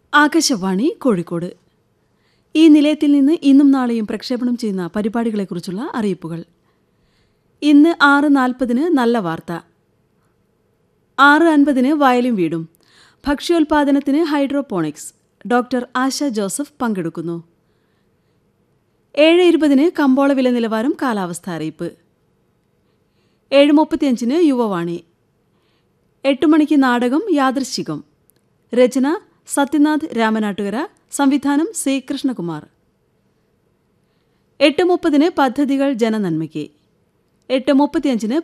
ആകാശവാണി കോഴിക്കോട് ഈ നിലയത്തിൽ നിന്ന് ഇന്നും നാളെയും പ്രക്ഷേപണം ചെയ്യുന്ന പരിപാടികളെക്കുറിച്ചുള്ള അറിയിപ്പുകൾ ഇന്ന് ആറ് നാൽപ്പതിന് നല്ല വാർത്ത ആറ് അൻപതിന് വയലും വീടും ഭക്ഷ്യോൽപാദനത്തിന് ഹൈഡ്രോപോണിക്സ് ഡോക്ടർ ആശ ജോസഫ് പങ്കെടുക്കുന്നു ഏഴ് ഇരുപതിന് കമ്പോള വില നിലവാരം കാലാവസ്ഥ അറിയിപ്പ് ഏഴ് മുപ്പത്തിയഞ്ചിന് യുവവാണി എട്ട് മണിക്ക് നാടകം യാദൃശ്ചികം രചന സത്യനാഥ് രാമനാട്ടുകര സംവിധാനം സി കൃഷ്ണകുമാർ എട്ട് മുപ്പതിന് പദ്ധതികൾ ജനനന്മയ്ക്ക് എട്ട് മുപ്പത്തിയഞ്ചിന്